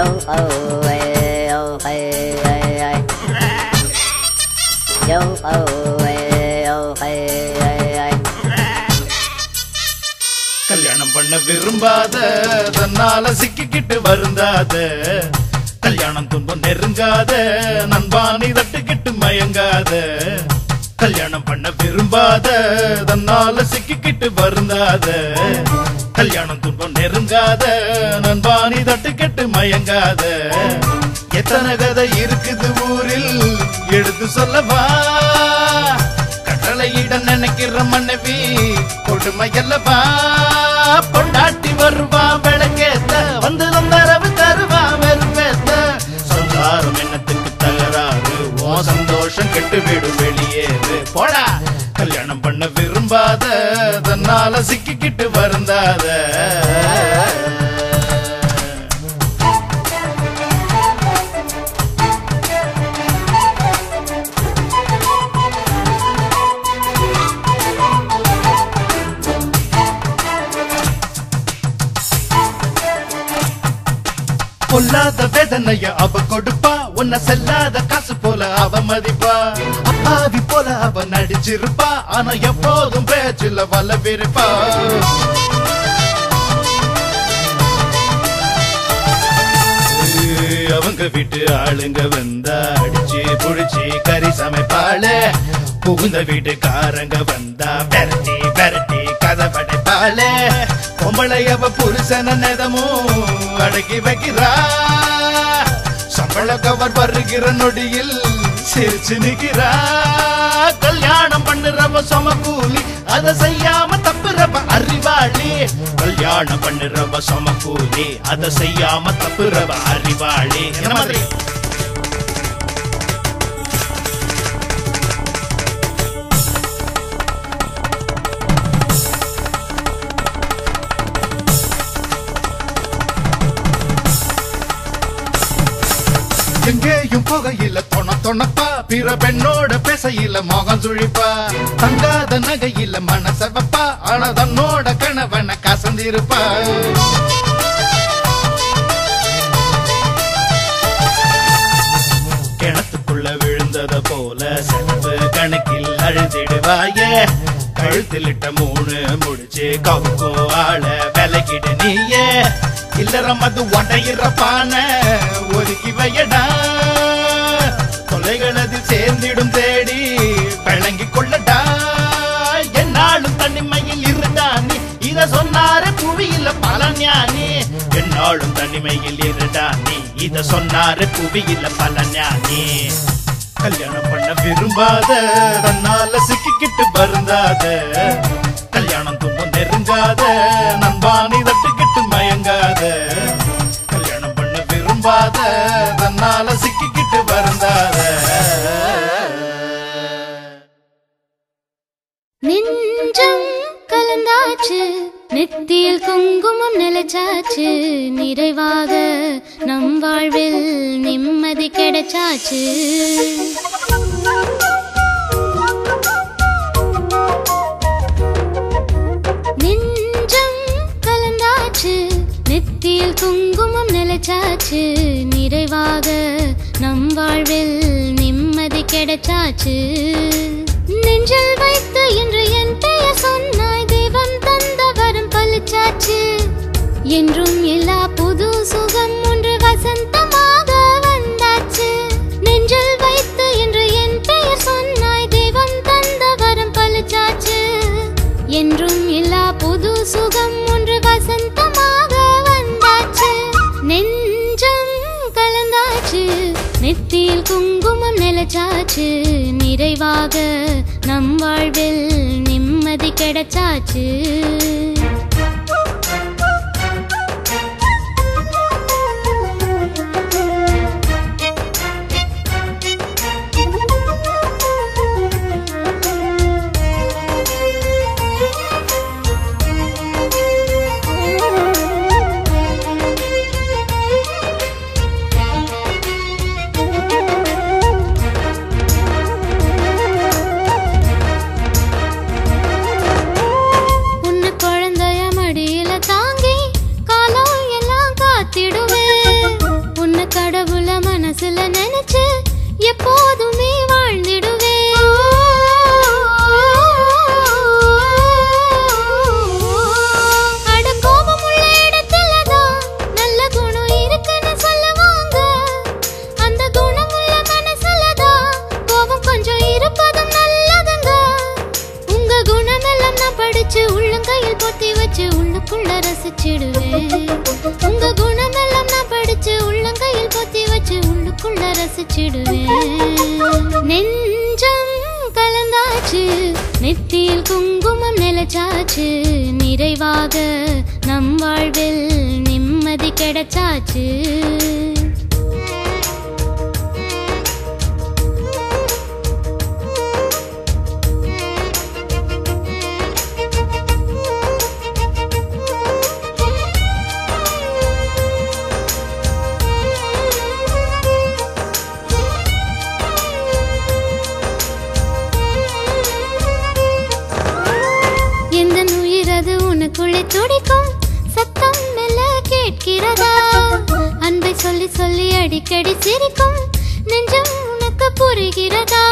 Yo oh hey oh hey hey hey. Yo oh hey oh hey hey hey. கல்யாணம் பண்ண விரும்பாத தன்னால சிக்கிக்கிட்டு வருந்தாத கல்யாணம் துன்பம் நெருங்காத நண்பானி தட்டுக்கிட்டு மயங்காத கல்யாணம் பண்ண விரும்பாத தன்னால சிக்கிக்கிட்டு வருந்தாத கல்யாணம் துன்பம் நெருங்காத நண்பானி தட்டுக்கிட்டு மயங்காத எத்தனை கதை இருக்குது ஊரில் எடுத்து சொல்லவா கட்டளையிட நினைக்கிற மனைவி கொடுமை அல்லவா பொண்டாட்டி வருவா விளக்கேத்த வந்து தந்தரவு தருவா வெறுப்பேத்த சம்சாரம் என்னத்துக்கு தகராறு ஓ சந்தோஷம் கெட்டு விடும் வெளியேறு போடா கல்யாணம் பண்ண விரும்பாத தன்னால சிக்கிக்கிட்டு வருந்தாத பொல்லாத வேதனைய அவ கொடுப்பா உன்னை செல்லாத காசு போல அவ மதிப்பா அப்பாவி போல அவ நடிச்சிருப்பா ஆனா எப்போதும் பேச்சுல வல்ல விருப்பா அவங்க வீட்டு ஆளுங்க வந்தா அடிச்சு புடிச்சு கறி சமைப்பாளே புகுந்த வீட்டுக்காரங்க வந்தா பெரட்டி பெரட்டி கதை படைப்பாளே பொம்பளை அவ புருஷன நெதமும் அடக்கி வைக்கிறா சம்பள கவர் வருகிற நொடியில் சிரிச்சு நிக்கிறா கல்யாணம் பண்ணுறவ சம கூலி அத செய்யாம தப்புறவ அறிவாளி கல்யாணம் பண்ணுறவ சம கூலி அத செய்யாம தப்புறவ அறிவாளி என்ன மாதிரி எங்கேயும் புகையில தொண தொணப்பா பிற பெண்ணோட பேசையில மோகம் சுழிப்பா தங்காத நகையில மனச வைப்பா ஆனா தன்னோட கணவன கசந்திருப்பா கிணத்துக்குள்ள விழுந்தத போல செலவு கணக்கில் அழுதிடுவாயே கழுத்தில் இட்ட மூணு முடிச்சு கவுக்கோ ஆள விலகிடு நீயே இல்லறம் அது உடையிற பானை ஒதுக்கி வையடா தொலைகள் அது சேர்ந்திடும் தேடி விளங்கி கொள்ளடா என்னாலும் தனிமையில் இருந்தா நீ இத சொன்னார புவியில பல ஞானி என்னாலும் தனிமையில் இருடா நீ இத சொன்னார புவியில பல ஞானி கல்யாணம் பண்ண விரும்பாத தன்னால சிக்கிக்கிட்டு வருந்தாத கல்யாணம் துன்பம் நெருங்காத நண்பானி தட்டுக்கிட்டு மயங்காத கல்யாணம் பண்ண விரும்பாத தன்னால சிக்கிக்கிட்டு வருந்தாத நெஞ்சம் கலந்தாச்சு நெத்தியில் குங்குமம் நிலைச்சாச்சு நிறைவாக நம் வாழ்வில் நிம்மதி கிடைச்சாச்சு நெஞ்சம் கலந்தாச்சு நெத்தியில் குங்குமம் நிலைச்சாச்சு நிறைவாக நம் வாழ்வில் நிம்மதி கிடைச்சாச்சு நெஞ்சில் வைத்து இன்று என் பெயர் சொன்னாய் தெய்வம் தந்த வரம் பழிச்சாச்சு என்றும் எல்லா புது சுகம் ஒன்று வசந்தமாக வந்தாச்சு நெஞ்சில் வைத்து இன்று என் பெயர் சொன்னாய் தெய்வம் தந்த வரம் பழிச்சாச்சு என்றும் எல்லா புது சுகம் ஒன்று வசந்தமாக வந்தாச்சு நெஞ்சம் கலந்தாச்சு நெத்தியில் குங்குமம் நிலைச்சாச்சு நிறைவாக நம் வாழ்வில் நிம்மதி கிடைச்சாச்சு உன்னை குழந்தை ரசிச்சிடுவேன் உங்க குணமெல்லாம் நான் படிச்சு உள்ளங்கையில் பொத்தி வச்சு உள்ளுக்குள்ள ரசிச்சிடுவேன் நெஞ்சம் கலந்தாச்சு நெத்தியில் குங்குமம் நிலைச்சாச்சு நிறைவாக நம் வாழ்வில் நிம்மதி கிடைச்சாச்சு எந்த உயிர் அது உனக்குள்ளே துடிக்கும் சத்தம் மெல்ல கேட்கிறதா அன்பை சொல்லி சொல்லி அடிக்கடி சிரிக்கும் நெஞ்சம் உனக்கு புரிகிறதா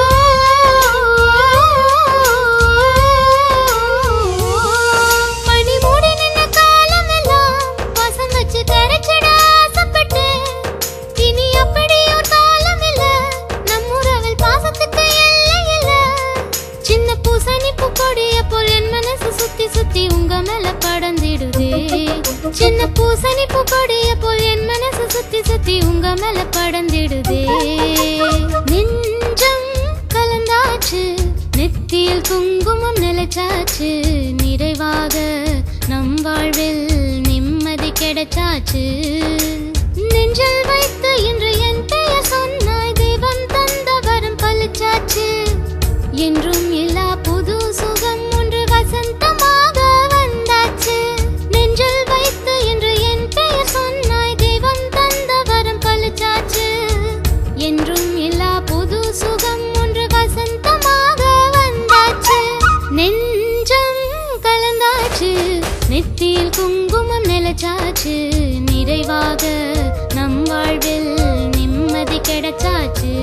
மணி மூடி நின்ன காலமெல்லாம் வாசம் வச்சு கரைச்சிட ஆசைப்பட்டேன் இனி அப்படி ஒரு காலம் இல்ல நம் உறவில் பாசத்துக்கு எல்லை இல்ல சின்ன பூசணி பூக்கொடிய போல் என் மனசு சுத்தி சுத்தி உங்க மேல படந்திடுதே சின்ன பூசணி பூக்கொடிய போல் என் மனசு சுத்தி சுத்தி உங்க மேல படந்திடுதே நெஞ்சம் கலந்தாச்சு நெத்தியில் குங்குமம் நிலைச்சாச்சு நிறைவாக நம் வாழ்வில் நிம்மதி கிடைச்சாச்சு நெஞ்சில் வைத்து இன்று என் பெயர் சொன்னாய் தெய்வம் தந்த வரம் பழிச்சாச்சு என்றும் இல்லா புது சுகம் ஒன்று வசந்தமாக வந்தாச்சு நெஞ்சில் வைத்து இன்று என் பெயர் சொன்னாய் தெய்வம் தந்த வரம் பழிச்சாச்சு என்றும் இல்லா புது சுகம் ஒன்று வசந்தமாக வந்தாச்சு நெஞ்சம் கலந்தாச்சு நெத்தியில் குங்குமம் நிலைச்சாச்சு நிறைவாக நம் வாழ்வில் நிம்மதி கிடைச்சாச்சு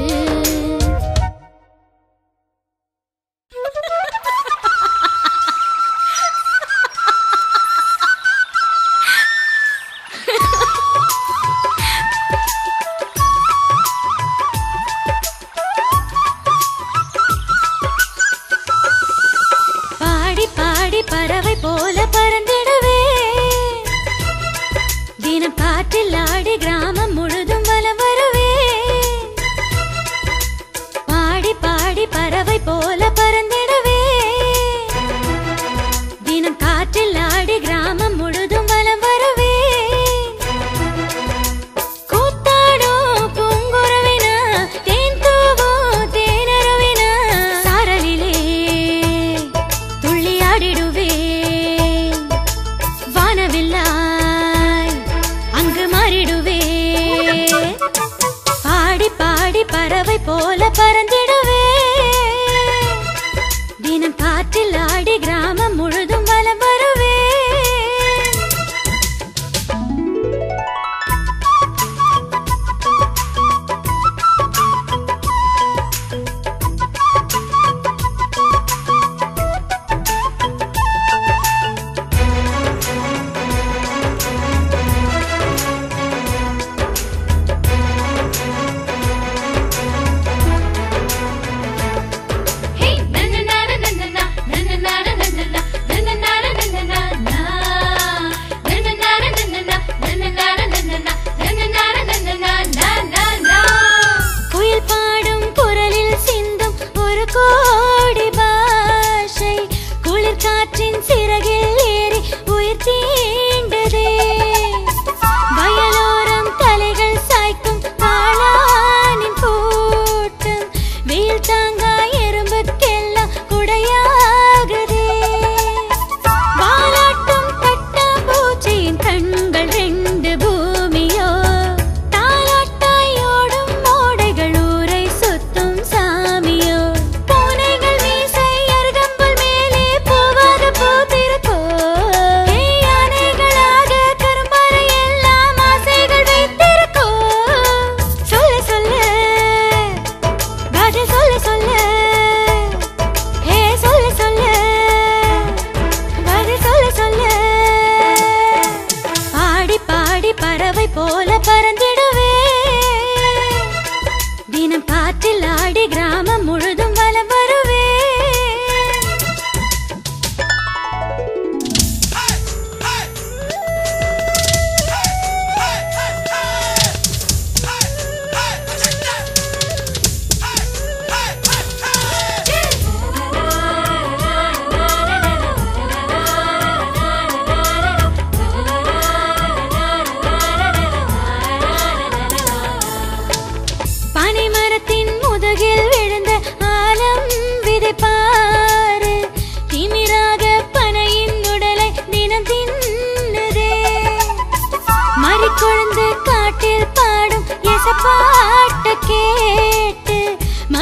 பாடி பாடி பறவை போல பறந்திடவே தினம் காற்றில் ஆடி கிராமம் முழுதும் வலம் வருவே பாடி பாடி பறவை போல பறந்திடவே தினம் காற்றில் ஆடி கிராமம் முழுதும் வலம் வருவே கூத்தாடோ பூங்குருவின தேன் தூவோ தேனருவின சாரலிலே துள்ளியாடிடுவே வானவில்லாய் அங்கு மாறிடுவே பாடி பாடி பறவை போல பறந்திடுவே தினம் காற்றில் ஆடி கிராமம் முழுதும் வலம் வருவே குயில் பாடும் குரலில் சிந்தும் ஒரு கோடி பாஷை குளிர் காற்றின் சிறகில் ஏறி உயிர் தீண்டதே வயலோரம் தலைகள் சாய்க்கும் காளானின் கூட்டம் வெயில் தாங்கா எறும்புக்கெல்லாம் குடையாகுதே வாலாட்டும் கட்டாம்பூச்சியின் கண்கள் ரெண்டு பூமியோ தாலாட்டாயோடும் ஓடைகள் ஊரை சுத்தும் சாமியோ பூனைகள் மீசை அருகம்புல் மேலே பூவாக பூத்திருக்கோ ஏய், யானைகளாக கரும்பறை எல்லாம் ஆசைகள் வைத்திருக்கோ சொல்ல சொல்ல பதில் சொல்ல சொல்ல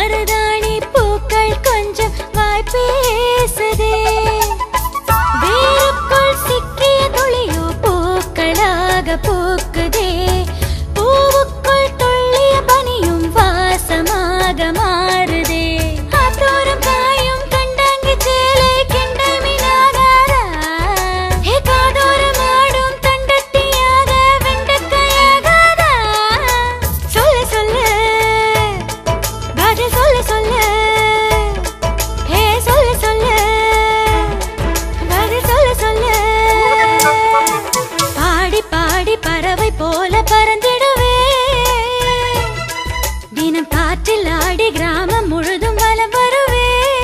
மருதாணி பூக்கள் கொஞ்சம் வாய் பேசுதே வேருக்குள் சிக்கிய துளியோ பூக்களாக பூக்குதே பூவுக்குள் துள்ளிய பனியும் வாசமாக மாறுதே ஆத்தோரம் காயும் கண்டாங்கி சேலை கிண்டல் மீனாகாரா ஹே காதோரம் ஆடும் தண்டட்டியாக வெண்டக்கையாகாதா சொல்லு சொல்லு பதில் சொல்லு சொல்லு ஹே சொல்லு சொல்லு பதில் சொல்லு சொல்லு பாடி பாடி பறவை போல பறந்திடுவே தினம் காற்றில் ஆடி கிராமம் முழுதும் வலம் வருவே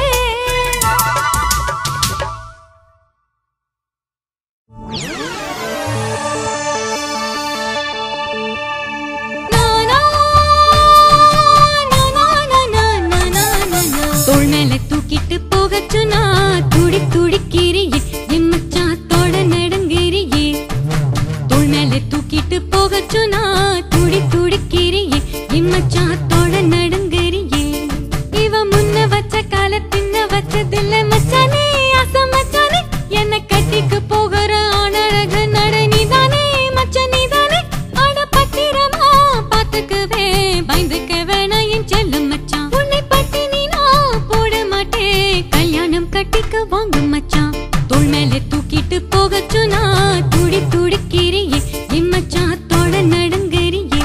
தோள் மேல தூக்கிட்டு போகச்சு நான் துடி துடிக்கிறியே என் மச்சாத்தோட நடுங்கிறியே தோள் மேல தூக்கிட்டு போகச்சு நான் துடி துடிக்கிறியே என் மச்சாத்தோட நடுங்கிறியே இவ முன்ன வச்ச கால பின்ன வச்சதில்ல மச்சானே ஆசை மச்சானே என்ன கட்டிக்கு போகிற ஆனழகு நட நீதானே மச்சான் நீதானே ஆட பத்திரமா பாத்துக்குவே பயந்துக்க வேணாம் என் செல்லும் மச்சான் உன்னை பட்டினி நான் போட மாட்டேன் கல்யாணம் கட்டிக்க வாங்க மச்சான் தோள் மேல தூக்கிட்டு போகச்சு நான் துடி துடிக்கிறியே என் மச்சாத்தோட நடுங்கறியே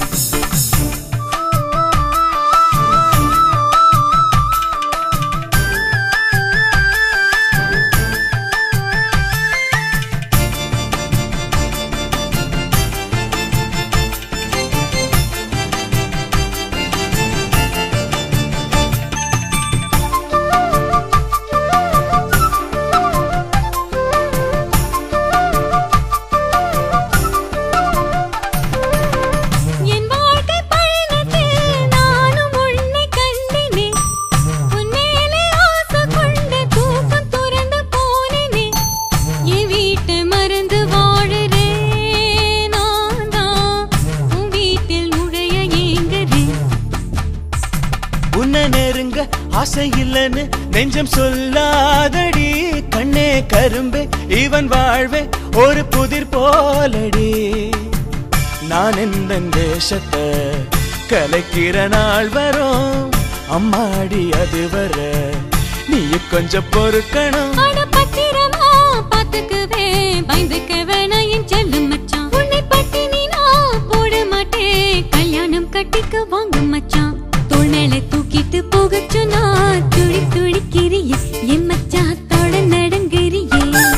என் வாழ்க்கை பயணத்தில் நானும் உன்னை கண்டினே உன் மேலே ஆசை கொண்டு தூக்கம் துறந்து போனேனே என் வீட்டை மறந்து வாழுறேன் நான் தான் உன் வீட்டில் நுழைய ஏங்குறேன் உன்னை நெருங்க ஆசை இல்லைன்னு நெஞ்சம் சொல்லாதடி கண்ணே கரும்பே இவன் வாழ்வே ஒரு புதிர் போலடி நான் இந்த தேசத்தை கலைக்கிற நாள் வரும் அம்மாடி அது வர நீ கொஞ்சம் பொறுக்கணும் அட பத்திரமா பாத்துக்குவே பயந்துக்க வேணாம் என் செல்லும் மச்சான் உன்னை பட்டினி நான் போட மாட்டேன் கல்யாணம் கட்டிக்க வாங்க மச்சான் தோள் மேல தூக்கிட்டு போகச்சு நான் துடி துடிக்கிறியே என் மச்சாத்தோட நடுங்கிறியே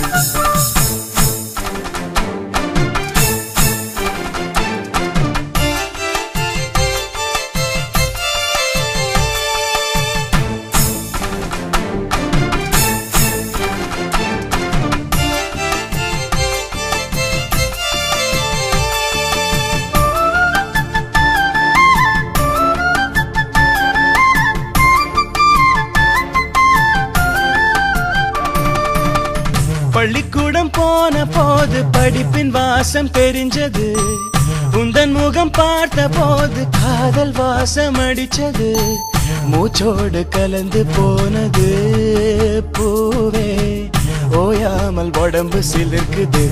பள்ளிக்கூடம் போன போது படிப்பின் வாசம் தெரிஞ்சது உந்தன் முகம் பார்த்த போது காதல் வாசம் அடிச்சது மூச்சோடு கலந்து போனது பூவே ஓயாமல் உடம்பு சிலிர்க்குது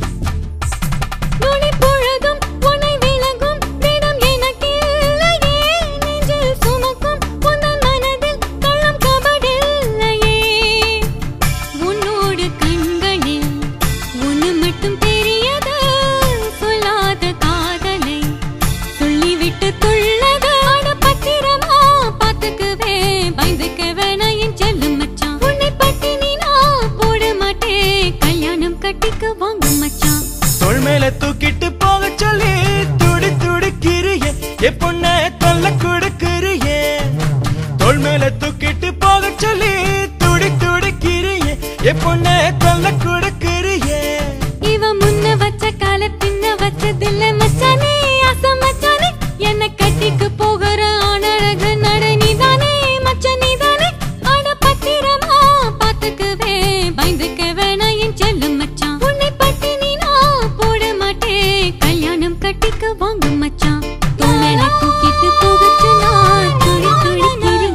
நுனி பொழுதும் உன்னை விலகும் தினம் எனக்கில்லையே. நெஞ்சில் சுமக்கும் உந்தன் மனதில் கள்ளம் கபடில்லையே. உன்னோடு கண்களில் ஒண்ணு மட்டும் தெரியது. சொல்லாத காதலை சொல்லிவிட்டு துள்ளது. அட பத்திரமா பாத்துக்குவே, பயந்துக்க வேணாம் என் செல்லும் மச்சான். உன்னை பட்டினி நான் போட மாட்டேன். கல்யாணம் கட்டிக்க வாங்க மச்சான் தோள் மேல தூக்கிட்டு போக சொல்லி துடி துடிக்கிறியே என் பொண்ண தொல்ல கொடுக்கிறியே தோள் மேல தூக்கிட்டு போக சொல்லி துடி துடிக்கிறியே என் பொண்ண தொல்ல கொடுக்கிறியே இவ முன்ன வச்ச கால பின்ன வச்சதில்ல மச்சானே ஆசை மச்சானே என்ன கட்டிக்கு போகிற ஆனழகு நட நீதானே மச்சான் நீதானே ஆட பத்திரமா பாத்துக்குவே பயந்துக்க வேணாம் என் செல்லும் மச்சான் உன்னை பட்டினி நான் போட மாட்டேன் கல்யாணம் கட்டிக்க வாங்க மச்சான் தோள் மேல தூக்கிட்டு போகச்சு நான் துடி துடிக்கிறேன்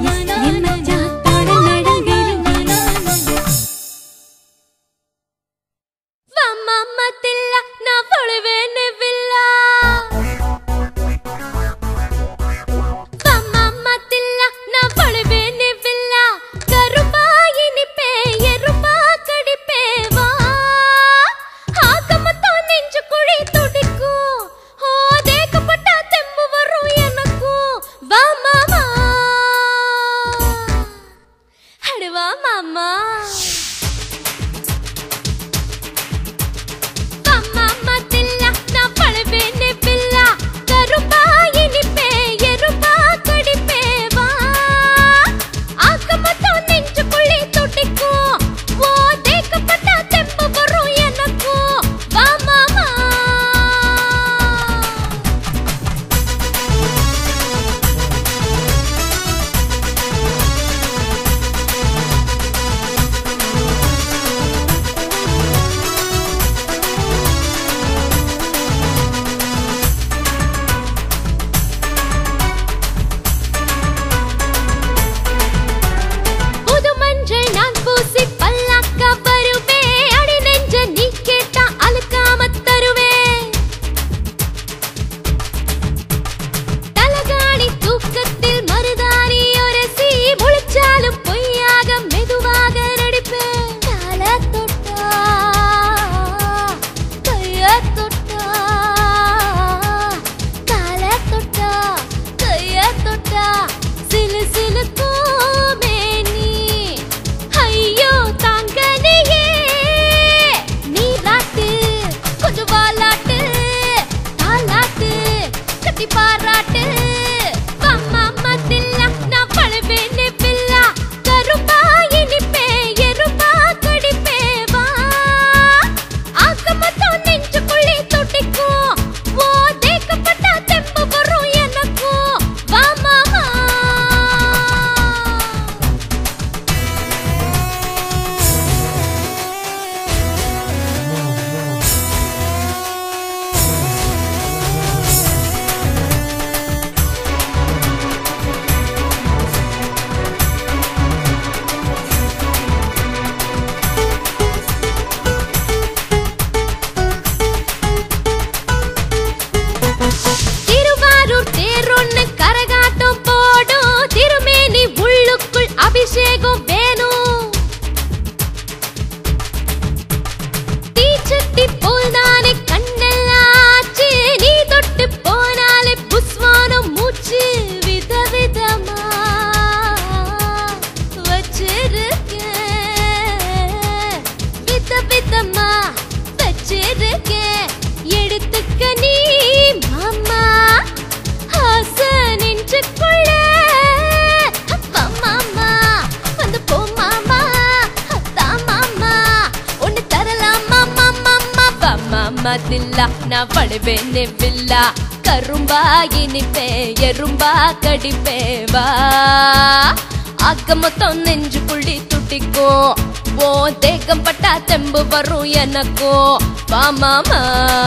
வில்லா நான் படுவேனே வில்லா கரும்பா இனிப்பே எறும்பா கடிப்பே வா ஆக மொத்தம் நெஞ்சு புள்ளி துட்டிக்கும் ஓ தேகம் பட்டா தெம்பு வரும் எனக்கும் வா மாமா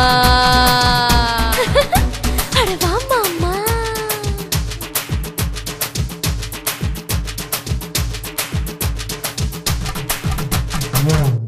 அட வா மாமா One,